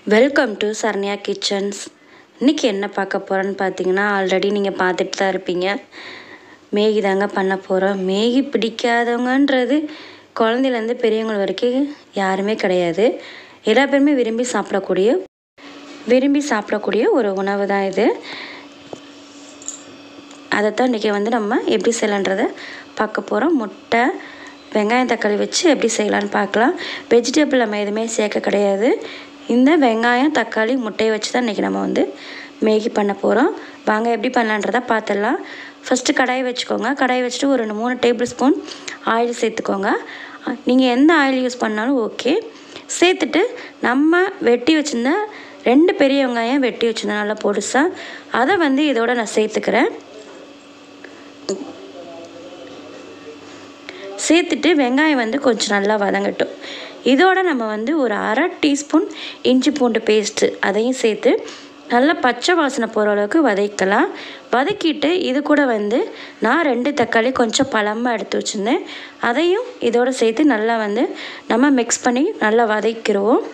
welcome to Saranya kitchens இன்றைக்கி என்ன பார்க்க போகிறோன்னு பார்த்தீங்கன்னா ஆல்ரெடி நீங்கள் பார்த்துட்டு தான் இருப்பீங்க மேகி தாங்க பண்ண போகிறோம் மேகி பிடிக்காதவங்கன்றது குழந்தையிலேருந்து பெரியவங்க வரைக்கும் யாருமே கிடையாது எல்லா பேருமே விரும்பி சாப்பிடக்கூடிய விரும்பி சாப்பிடக்கூடிய ஒரு உணவு தான் இது அதைத்தான் இன்றைக்கி வந்து நம்ம எப்படி செய்யலான்றதை பார்க்க போகிறோம் முட்டை வெங்காயம் தக்காளி வச்சு எப்படி செய்யலான்னு பார்க்கலாம் வெஜிடபிள் நம்ம எதுவுமே சேர்க்க கிடையாது இந்த வெங்காயம் தக்காளி முட்டையை வச்சு தான் இன்றைக்கி நம்ம வந்து மேகி பண்ண போகிறோம் வாங்க எப்படி பண்ணலான்றதை பார்த்துடலாம் ஃபஸ்ட்டு கடாயை வச்சுக்கோங்க கடாயை வச்சுட்டு ஒரு ரெண்டு மூணு டேபிள் ஸ்பூன் ஆயில் சேர்த்துக்கோங்க நீங்கள் எந்த ஆயில் யூஸ் பண்ணாலும் ஓகே சேர்த்துட்டு நம்ம வெட்டி வச்சுருந்த ரெண்டு பெரிய வெங்காயம் வெட்டி வச்சுருந்தேன் நல்லா பொடுசாக அதை வந்து இதோட நான் சேர்த்துக்கிறேன் சேர்த்துட்டு வெங்காயம் வந்து கொஞ்சம் நல்லா வதங்கட்டும் இதோட நம்ம வந்து ஒரு அரை டீஸ்பூன் இஞ்சி பூண்டு பேஸ்ட்டு அதையும் சேர்த்து நல்லா பச்சை வாசனை போகிற அளவுக்கு வதக்கலாம் வதக்கிட்டு இது கூட வந்து நான் ரெண்டு தக்காளி கொஞ்சம் பழமாக எடுத்து வச்சுருந்தேன் அதையும் இதோடு சேர்த்து நல்லா வந்து நம்ம மிக்ஸ் பண்ணி நல்லா வதக்கிடுவோம்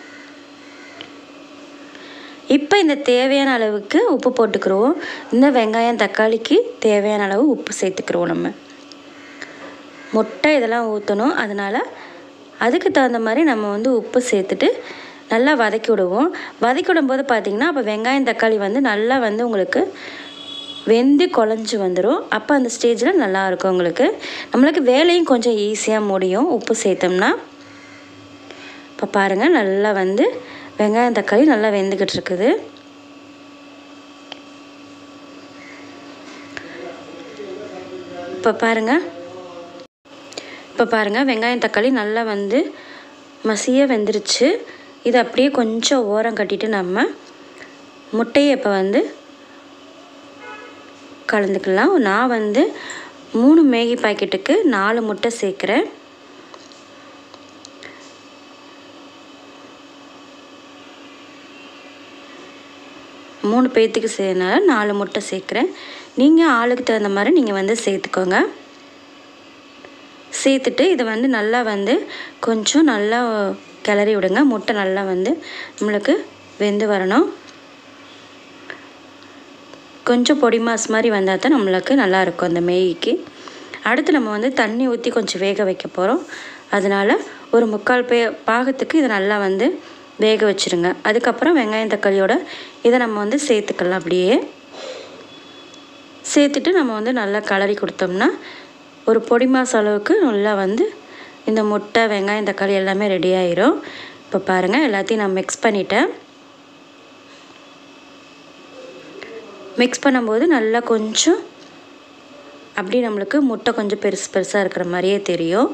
இப்போ இந்த தேவையான அளவுக்கு உப்பு போட்டுக்கிறோம் இந்த வெங்காயம் தக்காளிக்கு தேவையான அளவு உப்பு சேர்த்துக்கிறோம் நம்ம முட்டை இதெல்லாம் ஊற்றணும் அதனால் அதுக்கு தகுந்த மாதிரி நம்ம வந்து உப்பு சேர்த்துட்டு நல்லா வதக்கி விடுவோம் வதக்கி விடும்போது பார்த்திங்கன்னா அப்போ வெங்காயம் தக்காளி வந்து நல்லா வந்து உங்களுக்கு வெந்து குழஞ்சி வந்துடும் அப்போ அந்த ஸ்டேஜில் நல்லாயிருக்கும் உங்களுக்கு நம்மளுக்கு வேலையும் கொஞ்சம் ஈஸியாக முடியும் உப்பு சேர்த்தோம்னா இப்போ பாருங்கள் நல்லா வந்து வெங்காயம் தக்காளி நல்லா வெந்துக்கிட்டு இருக்குது இப்போ பாருங்கள் இப்போ பாருங்கள் வெங்காயம் தக்காளி நல்லா வந்து மசிய வெந்துருச்சு இது அப்படியே கொஞ்சம் ஓரம் கட்டிட்டு நம்ம முட்டையை இப்போ வந்து கலந்துக்கலாம் நான் வந்து மூணு மேகி பாக்கெட்டுக்கு நாலு முட்டை சேர்க்குறேன் மூணு பேர்த்துக்கு செய்யறதுனால நாலு முட்டை சேர்க்குறேன் நீங்கள் ஆளுக்கு தகுந்த மாதிரி நீங்கள் வந்து சேர்த்துக்கோங்க சேர்த்துட்டு இதை வந்து நல்லா வந்து கொஞ்சம் நல்லா கிளறி விடுங்க முட்டை நல்லா வந்து நம்மளுக்கு வெந்து வரணும் கொஞ்சம் பொடி மாஸ் மாதிரி வந்தால் தான் நம்மளுக்கு நல்லாயிருக்கும் அந்த மேகிக்கு அடுத்து நம்ம வந்து தண்ணி ஊற்றி கொஞ்சம் வேக வைக்க போகிறோம் அதனால் ஒரு முக்கால் பே பாகத்துக்கு இதை நல்லா வந்து வேக வச்சுருங்க அதுக்கப்புறம் வெங்காயம் தக்காளியோட இதை நம்ம வந்து சேர்த்துக்கலாம் அப்படியே சேர்த்துட்டு நம்ம வந்து நல்லா கலரி கொடுத்தோம்னா ஒரு பொடி மாச அளவுக்கு நல்லா வந்து இந்த முட்டை வெங்காயம் தக்காளி எல்லாமே ரெடி ஆயிரும் இப்போ பாருங்கள் எல்லாத்தையும் நான் மிக்ஸ் பண்ணிட்டேன் மிக்ஸ் பண்ணும்போது நல்லா கொஞ்சம் அப்படி நம்மளுக்கு முட்டை கொஞ்சம் பெருசு பெருசாக இருக்கிற மாதிரியே தெரியும்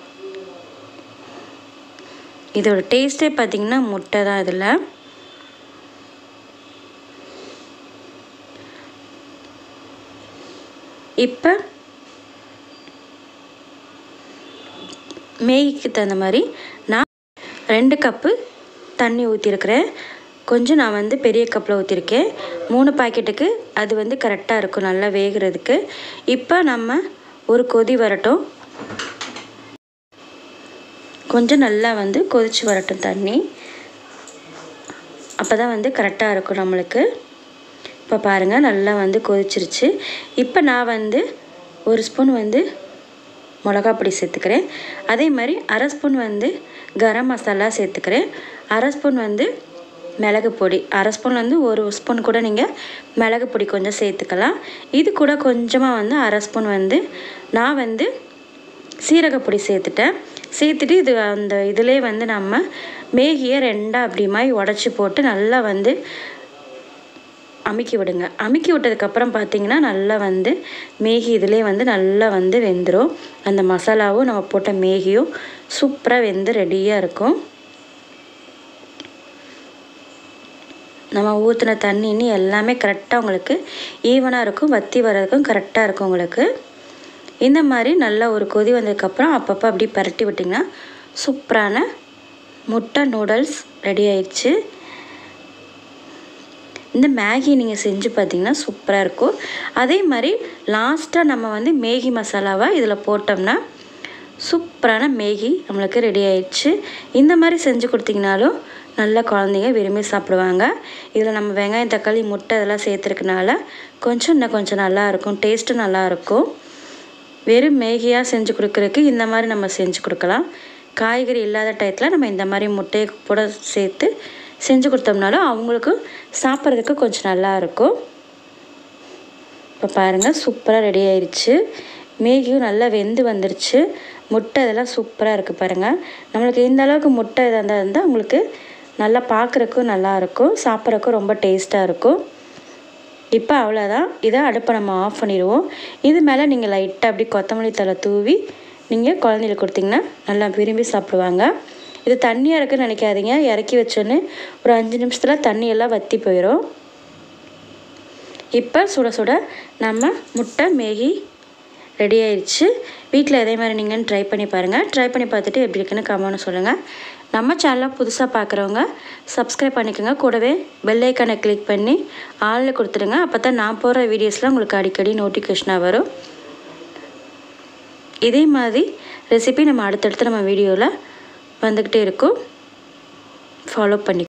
இதோட டேஸ்ட்டே பார்த்திங்கன்னா முட்டை தான் இதில் இப்போ மேகிக்கு தகுந்த மாதிரி நான் ரெண்டு கப்பு தண்ணி ஊற்றிருக்கிறேன் கொஞ்சம் நான் வந்து பெரிய கப்பில் ஊற்றிருக்கேன் மூணு பாக்கெட்டுக்கு அது வந்து கரெக்டாக இருக்கும் நல்லா வேகிறதுக்கு இப்போ நம்ம ஒரு கொதி வரட்டும் கொஞ்சம் நல்லா வந்து கொதித்து வரட்டும் தண்ணி அப்போ தான் வந்து கரெக்டாக இருக்கும் நம்மளுக்கு இப்போ பாருங்கள் நல்லா வந்து கொதிச்சிருச்சு இப்போ நான் வந்து ஒரு ஸ்பூன் வந்து மிளகா பொடி சேர்த்துக்கிறேன் அதே மாதிரி அரை ஸ்பூன் வந்து கரம் மசாலா சேர்த்துக்கிறேன் அரை ஸ்பூன் வந்து மிளகு பொடி அரை ஸ்பூன் வந்து ஒரு ஸ்பூன் கூட நீங்கள் மிளகு பொடி கொஞ்சம் சேர்த்துக்கலாம் இது கூட கொஞ்சமாக வந்து அரை ஸ்பூன் வந்து நான் வந்து சீரகப்பொடி சேர்த்துட்டேன் சேர்த்துட்டு இது அந்த இதிலே வந்து நம்ம மேகியை ரெண்டாக அப்படி மாதிரி உடச்சி போட்டு நல்லா வந்து அமுக்கி விடுங்க அமுக்கி விட்டதுக்கப்புறம் பார்த்தீங்கன்னா நல்லா வந்து மேகி இதிலே வந்து நல்லா வந்து வெந்துடும் அந்த மசாலாவும் நம்ம போட்ட மேகியும் சூப்பராக வெந்து ரெடியாக இருக்கும் நம்ம ஊற்றின தண்ணின்னு எல்லாமே கரெக்டாக உங்களுக்கு ஈவனாக இருக்கும் வத்தி வர்றதுக்கும் கரெக்டாக இருக்கும் உங்களுக்கு இந்த மாதிரி நல்லா ஒரு கொதி வந்ததுக்கப்புறம் அப்பப்போ அப்படி பரட்டி விட்டிங்கன்னா சூப்பரான முட்டை நூடுல்ஸ் ரெடி ஆயிடுச்சு இந்த மேகி நீங்கள் செஞ்சு பார்த்தீங்கன்னா சூப்பராக இருக்கும் அதே மாதிரி லாஸ்ட்டாக நம்ம வந்து மேகி மசாலாவை இதில் போட்டோம்னா சூப்பரான மேகி நம்மளுக்கு ரெடி ஆயிடுச்சு இந்த மாதிரி செஞ்சு கொடுத்தீங்கனாலும் நல்லா குழந்தைங்க விரும்பி சாப்பிடுவாங்க இதில் நம்ம வெங்காயம் தக்காளி முட்டை இதெல்லாம் சேர்த்துருக்கனால கொஞ்சம் இன்னும் கொஞ்சம் நல்லாயிருக்கும் டேஸ்ட்டும் நல்லாயிருக்கும் வெறும் மேகியாக செஞ்சு கொடுக்குறதுக்கு இந்த மாதிரி நம்ம செஞ்சு கொடுக்கலாம் காய்கறி இல்லாத டயத்தில் நம்ம இந்த மாதிரி முட்டையை கூட சேர்த்து செஞ்சு கொடுத்தோம்னாலும் அவங்களுக்கும் சாப்பிட்றதுக்கு கொஞ்சம் நல்லாயிருக்கும் இப்போ பாருங்கள் சூப்பராக ரெடி ஆயிடுச்சு மேகியும் நல்லா வெந்து வந்துருச்சு முட்டை இதெல்லாம் சூப்பராக இருக்குது பாருங்கள் நம்மளுக்கு இந்த அளவுக்கு முட்டை இதாக இருந்தால் இருந்தால் உங்களுக்கு நல்லா பார்க்குறக்கும் நல்லாயிருக்கும் சாப்பிட்றக்கும் ரொம்ப டேஸ்ட்டாக இருக்கும் இப்போ அவ்வளோதான் இதை அடுப்பை நம்ம ஆஃப் பண்ணிடுவோம் இது மேலே நீங்கள் லைட்டாக அப்படி கொத்தமல்லி தலை தூவி நீங்கள் குழந்தைகளுக்கு கொடுத்தீங்கன்னா நல்லா விரும்பி சாப்பிடுவாங்க இது தண்ணியாக இருக்குன்னு நினைக்காதீங்க இறக்கி வச்சோன்னு ஒரு அஞ்சு நிமிஷத்தில் தண்ணியெல்லாம் வற்றி போயிடும் இப்போ சுட சுட நம்ம முட்டை மேகி ரெடி ஆயிடுச்சு வீட்டில் இதே மாதிரி நீங்கள் ட்ரை பண்ணி பாருங்கள் ட்ரை பண்ணி பார்த்துட்டு எப்படி இருக்குன்னு கமெண்ட் சொல்லுங்கள் நம்ம சேனலை புதுசாக பார்க்குறவங்க சப்ஸ்கிரைப் பண்ணிக்கோங்க கூடவே பெல் ஐக்கானை கிளிக் பண்ணி ஆளில் கொடுத்துடுங்க அப்போ தான் நான் போகிற வீடியோஸ்லாம் உங்களுக்கு அடிக்கடி நோட்டிஃபிகேஷனாக வரும் இதே மாதிரி ரெசிபி நம்ம அடுத்தடுத்து நம்ம வீடியோவில் வந்துக்கிட்டே இருக்கும் ஃபாலோ பண்ணி